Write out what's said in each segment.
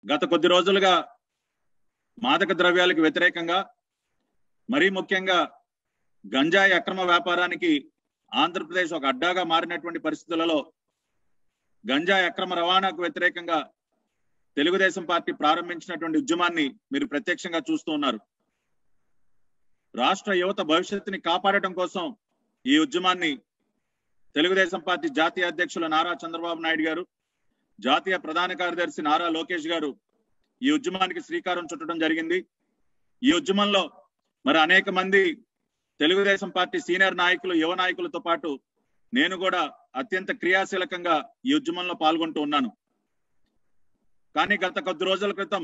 గత కొద్ది రోజులుగా మాదక ద్రవ్యాలకు వ్యతిరేకంగా మరీ ముఖ్యంగా గంజాయి అక్రమ వ్యాపారానికి ఆంధ్రప్రదేశ్ ఒక అడ్డాగా మారినటువంటి పరిస్థితులలో గంజాయి అక్రమ రవాణాకు వ్యతిరేకంగా తెలుగుదేశం పార్టీ ప్రారంభించినటువంటి ఉద్యమాన్ని మీరు ప్రత్యక్షంగా చూస్తూ ఉన్నారు రాష్ట్ర యువత భవిష్యత్తుని కాపాడటం కోసం ఈ ఉద్యమాన్ని తెలుగుదేశం పార్టీ జాతీయ అధ్యక్షులు నారా చంద్రబాబు నాయుడు గారు జాతీయ ప్రధాన కార్యదర్శి నారా లోకేష్ గారు ఈ ఉద్యమానికి శ్రీకారం చుట్టడం జరిగింది ఈ ఉద్యమంలో మరి అనేక మంది తెలుగుదేశం పార్టీ సీనియర్ నాయకులు యువ నాయకులతో పాటు నేను కూడా అత్యంత క్రియాశీలకంగా ఈ ఉద్యమంలో పాల్గొంటూ ఉన్నాను కానీ గత కొద్ది రోజుల క్రితం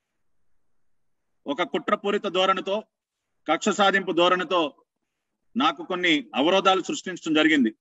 ఒక కుట్రపూరిత ధోరణితో కక్ష సాధింపు ధోరణితో నాకు కొన్ని అవరోధాలు సృష్టించడం జరిగింది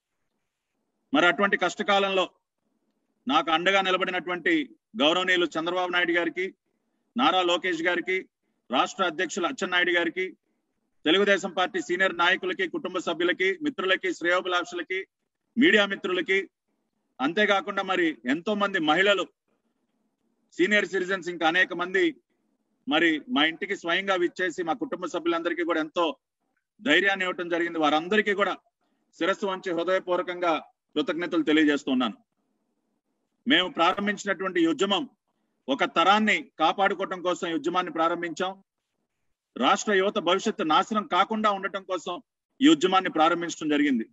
మరి అటువంటి కష్టకాలంలో నాకు అండగా నిలబడినటువంటి గౌరవనీయులు చంద్రబాబు నాయుడు గారికి నారా లోకేష్ గారికి రాష్ట్ర అధ్యక్షులు అచ్చెన్నాయుడు గారికి తెలుగుదేశం పార్టీ సీనియర్ నాయకులకి కుటుంబ సభ్యులకి మిత్రులకి శ్రేయోభిలాషులకి మీడియా మిత్రులకి అంతేకాకుండా మరి ఎంతో మంది మహిళలు సీనియర్ సిటిజన్స్ ఇంకా అనేక మంది మరి మా ఇంటికి స్వయంగా విచ్చేసి మా కుటుంబ సభ్యులందరికీ కూడా ఎంతో ధైర్యాన్ని ఇవ్వటం జరిగింది వారందరికీ కూడా శిరస్సు వంచి హృదయపూర్వకంగా కృతజ్ఞతలు తెలియజేస్తున్నాను మేము ప్రారంభించినటువంటి ఈ ఉద్యమం ఒక తరాన్ని కాపాడుకోవటం కోసం ఈ ఉద్యమాన్ని ప్రారంభించాం రాష్ట్ర యువత భవిష్యత్తు నాశనం కాకుండా ఉండటం కోసం ఈ ఉద్యమాన్ని ప్రారంభించడం జరిగింది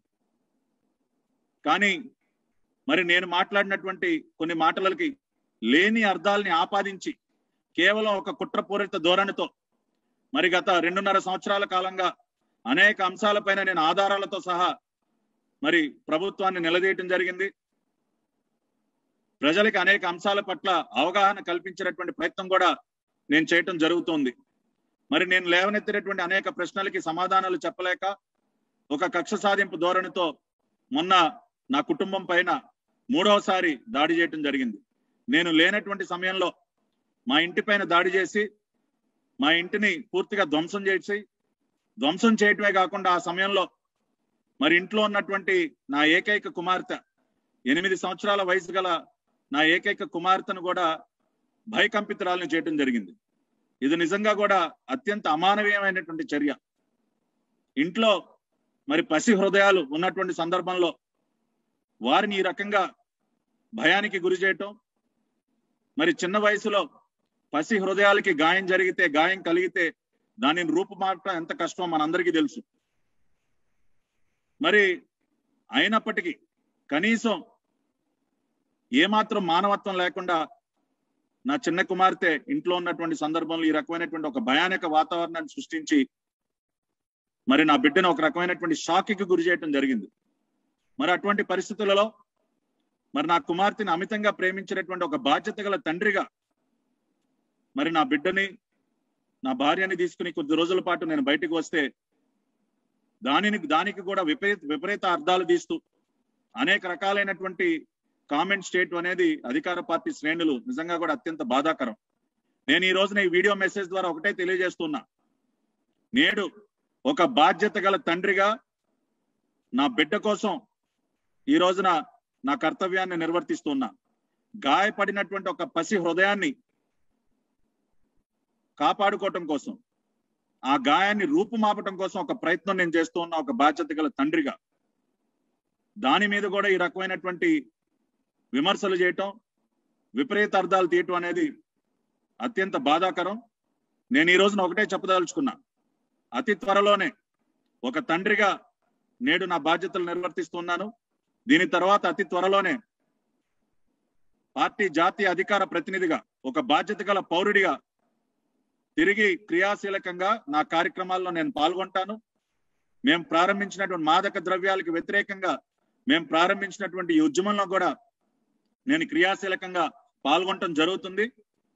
కానీ మరి నేను మాట్లాడినటువంటి కొన్ని మాటలకి లేని అర్థాలని ఆపాదించి కేవలం ఒక కుట్రపూరిత ధోరణితో మరి గత రెండున్నర సంవత్సరాల కాలంగా అనేక అంశాలపైన నేను ఆధారాలతో సహా మరి ప్రభుత్వాన్ని నిలదీయటం జరిగింది ప్రజలకి అనేక అంశాల పట్ల అవగాహన కల్పించేటటువంటి ప్రయత్నం కూడా నేను చేయటం జరుగుతుంది మరి నేను లేవనెత్తినటువంటి అనేక ప్రశ్నలకి సమాధానాలు చెప్పలేక ఒక కక్ష సాధింపు ధోరణితో మొన్న నా కుటుంబం పైన మూడవసారి దాడి చేయటం జరిగింది నేను లేనటువంటి సమయంలో మా ఇంటి పైన దాడి చేసి మా ఇంటిని పూర్తిగా ధ్వంసం చేసి ధ్వంసం చేయటమే కాకుండా ఆ సమయంలో మరి ఇంట్లో ఉన్నటువంటి నా ఏకైక కుమార్తె ఎనిమిది సంవత్సరాల వయసు గల నా ఏకైక కుమార్తెను కూడా భయకంపితురాలను చేయటం జరిగింది ఇది నిజంగా కూడా అత్యంత అమానవీయమైనటువంటి చర్య ఇంట్లో మరి పసి హృదయాలు ఉన్నటువంటి సందర్భంలో వారిని ఈ రకంగా భయానికి గురి చేయటం మరి చిన్న వయసులో పసి హృదయాలకి గాయం జరిగితే గాయం కలిగితే దానిని రూపుమారటం ఎంత కష్టమో మనందరికీ తెలుసు మరి అయినప్పటికీ కనీసం ఏమాత్రం మానవత్వం లేకుండా నా చిన్న కుమార్తె ఇంట్లో ఉన్నటువంటి సందర్భంలో ఈ రకమైనటువంటి ఒక భయానక వాతావరణాన్ని సృష్టించి మరి నా బిడ్డను ఒక రకమైనటువంటి షాక్కి గురి చేయటం జరిగింది మరి అటువంటి పరిస్థితులలో మరి నా కుమార్తెని అమితంగా ప్రేమించినటువంటి ఒక బాధ్యత గల తండ్రిగా మరి నా బిడ్డని నా భార్యని తీసుకుని కొద్ది రోజుల పాటు నేను బయటకు వస్తే దానిని దానికి కూడా విపరీత విపరీత అర్థాలు తీస్తూ అనేక రకాలైనటువంటి కామెంట్ స్టేట్ అనేది అధికార పార్టీ శ్రేణులు నిజంగా కూడా అత్యంత బాధాకరం నేను ఈ రోజున ఈ వీడియో మెసేజ్ ద్వారా ఒకటే తెలియజేస్తున్నా నేడు ఒక బాధ్యత గల తండ్రిగా నా బిడ్డ కోసం ఈ రోజున నా కర్తవ్యాన్ని నిర్వర్తిస్తున్నా గాయపడినటువంటి ఒక పసి హృదయాన్ని కాపాడుకోవటం కోసం ఆ గాయాన్ని రూపుమాపటం కోసం ఒక ప్రయత్నం నేను చేస్తూ ఉన్నా ఒక బాధ్యత గల తండ్రిగా దాని మీద కూడా ఈ రకమైనటువంటి విమర్శలు చేయటం విపరీత అర్థాలు తీయటం అనేది అత్యంత బాధాకరం నేను ఈ రోజున ఒకటే చెప్పదలుచుకున్నా అతి త్వరలోనే ఒక తండ్రిగా నేడు నా బాధ్యతలు నిర్వర్తిస్తున్నాను దీని తర్వాత అతి త్వరలోనే పార్టీ జాతీయ అధికార ప్రతినిధిగా ఒక బాధ్యత గల పౌరుడిగా తిరిగి క్రియాశీలకంగా నా కార్యక్రమాల్లో నేను పాల్గొంటాను మేము ప్రారంభించినటువంటి మాదక ద్రవ్యాలకు వ్యతిరేకంగా మేము ప్రారంభించినటువంటి ఈ ఉద్యమంలో కూడా నేను క్రియాశీలకంగా పాల్గొనటం జరుగుతుంది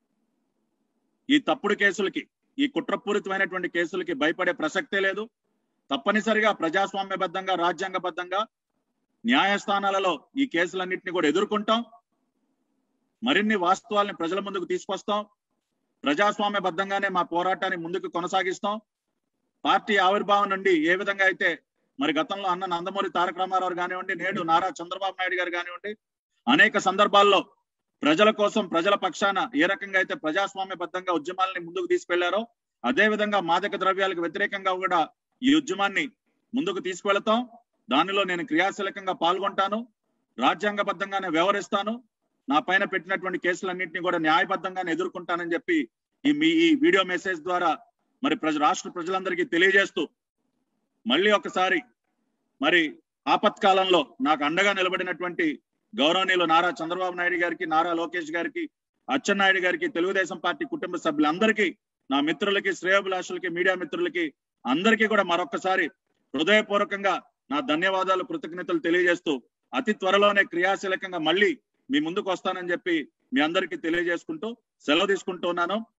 ఈ తప్పుడు కేసులకి ఈ కుట్రపూరితమైనటువంటి కేసులకి భయపడే ప్రసక్తే లేదు తప్పనిసరిగా ప్రజాస్వామ్యబద్ధంగా రాజ్యాంగబద్ధంగా న్యాయస్థానాలలో ఈ కేసులన్నింటినీ కూడా ఎదుర్కొంటాం మరిన్ని వాస్తవాల్ని ప్రజల ముందుకు తీసుకొస్తాం ప్రజాస్వామ్యబద్ధంగానే మా పోరాటాన్ని ముందుకు కొనసాగిస్తాం పార్టీ ఆవిర్భావం నుండి ఏ విధంగా అయితే మరి గతంలో అన్న నందమూరి తారక రామారావు కానివ్వండి నేడు నారా చంద్రబాబు నాయుడు గారు కానివ్వండి అనేక సందర్భాల్లో ప్రజల కోసం ప్రజల పక్షాన ఏ రకంగా అయితే ప్రజాస్వామ్యబద్ధంగా ఉద్యమాలని ముందుకు తీసుకెళ్లారో అదే విధంగా మాదక ద్రవ్యాలకు వ్యతిరేకంగా కూడా ఈ ఉద్యమాన్ని ముందుకు తీసుకువెళతాం దానిలో నేను క్రియాశీలకంగా పాల్గొంటాను రాజ్యాంగబద్ధంగానే వ్యవహరిస్తాను నా పైన పెట్టినటువంటి కేసులన్నింటినీ కూడా న్యాయబద్ధంగానే ఎదుర్కొంటానని చెప్పి ఈ మీ ఈ వీడియో మెసేజ్ ద్వారా మరి ప్రజ రాష్ట్ర ప్రజలందరికీ తెలియజేస్తూ మళ్ళీ ఒకసారి మరి ఆపత్కాలంలో నాకు అండగా నిలబడినటువంటి గౌరవనీయులు నారా చంద్రబాబు నాయుడు గారికి నారా లోకేష్ గారికి అచ్చెన్నాయుడు గారికి తెలుగుదేశం పార్టీ కుటుంబ సభ్యులందరికీ నా మిత్రులకి శ్రేయోభిలాషులకి మీడియా మిత్రులకి అందరికీ కూడా మరొకసారి హృదయపూర్వకంగా నా ధన్యవాదాలు కృతజ్ఞతలు తెలియజేస్తూ అతి త్వరలోనే క్రియాశీలకంగా మళ్ళీ మీ ముందుకు వస్తానని చెప్పి మీ అందరికీ తెలియజేసుకుంటూ సెలవు తీసుకుంటూ ఉన్నాను